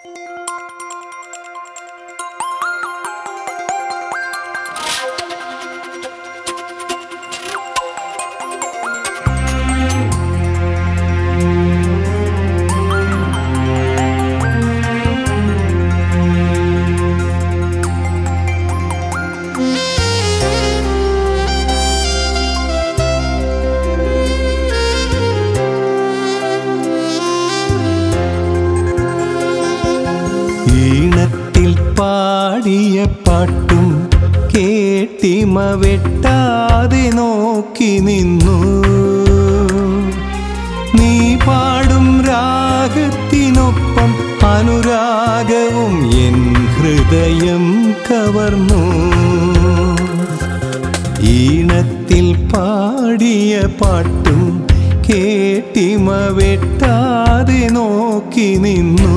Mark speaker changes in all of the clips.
Speaker 1: ഈണത്തിൽ പാടിയ പാട്ടും കേട്ടിമ വെട്ടാതെ നോക്കി നിന്നു നീ പാടും രാഗത്തിനൊപ്പം അനുരാഗവും എൻ ഹൃദയം കവർന്നു ഈണത്തിൽ പാടിയ പാട്ടും കേട്ടിമ വെട്ടാതെ നോക്കി നിന്നു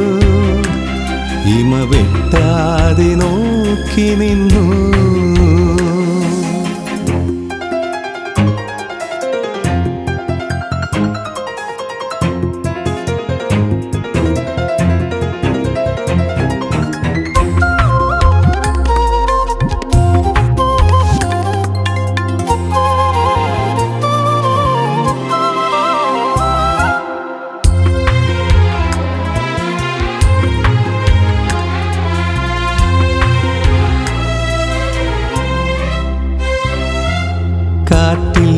Speaker 1: ഇമ വെട്ടാതെ നോക്കി നിന്നു കാറ്റിൽ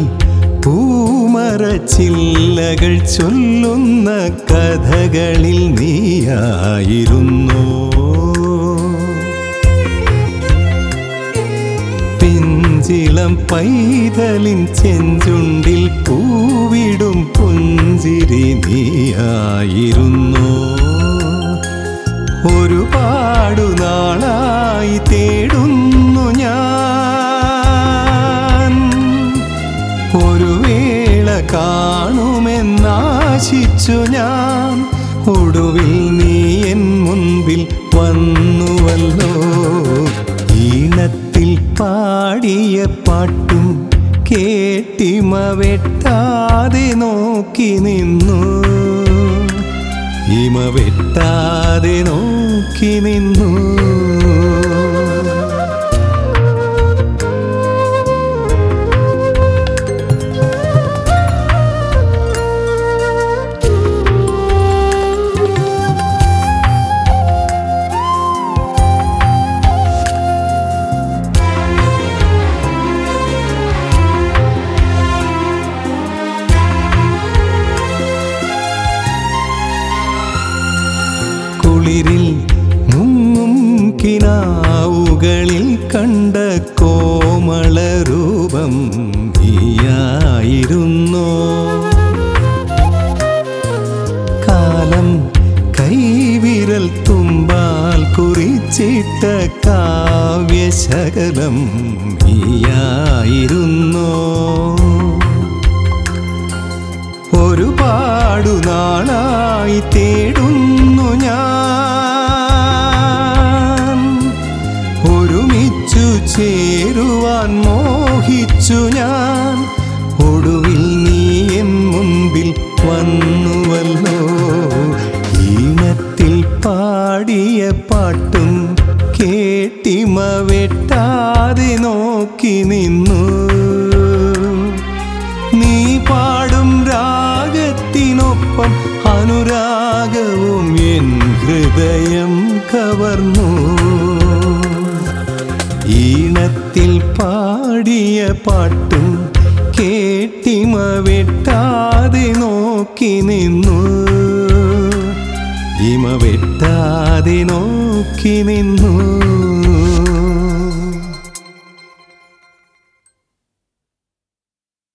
Speaker 1: പൂമറച്ചില്ലകൾ ചൊല്ലുന്ന കഥകളിൽ നീയായിരുന്നു പിഞ്ചിളം പൈതലിൻ ചെഞ്ചുണ്ടിൽ പൂവിടും പുഞ്ചിരി നീയായിരുന്നു ഒരുപാടു നാളായി തേടുന്നു ഞാൻ ഒരു വേള കാണുമെന്നാശിച്ചു ഞാൻ ഒടുവിൽ നീ എൻ മുൻപിൽ വന്നുവല്ലോ ഈണത്തിൽ പാടിയ പാട്ടും കേട്ടിമ വെട്ടാതെ നോക്കി നിന്നു ഇമ വെട്ടാതെ നോക്കി നിന്നു കുളിരിൽ മുങ്ങും കിനാവുകളിൽ കണ്ട കോമള രൂപം നീയായിരുന്നോ കാലം കൈവിരൽ തുമ്പാൽ കുറിച്ചിട്ട കാവ്യശകലം നീയായിരുന്നോ ഒരുപാടു നാളായി തേടുന്നു ഞാൻ ഒരുമിച്ചു ചേരുവാൻ മോഹിച്ചു ഞാൻ ഒടുവിൽ നീ എൻ മുൻപിൽ വന്നുവല്ലോ ഈണത്തിൽ പാടിയ പാട്ടും കേട്ടിമ വെട്ടാതെ നോക്കി നിന്നു നീ പാടും രാഗത്തിനൊപ്പം അനുരാഗവും എൻ ഹൃദയം കവർന്നു ഈണത്തിൽ പാടിയ പാട്ടും കേട്ടിമ വെട്ടാതെ നോക്കി നിന്നു ഇമ വെട്ടാതെ നോക്കി നിന്നു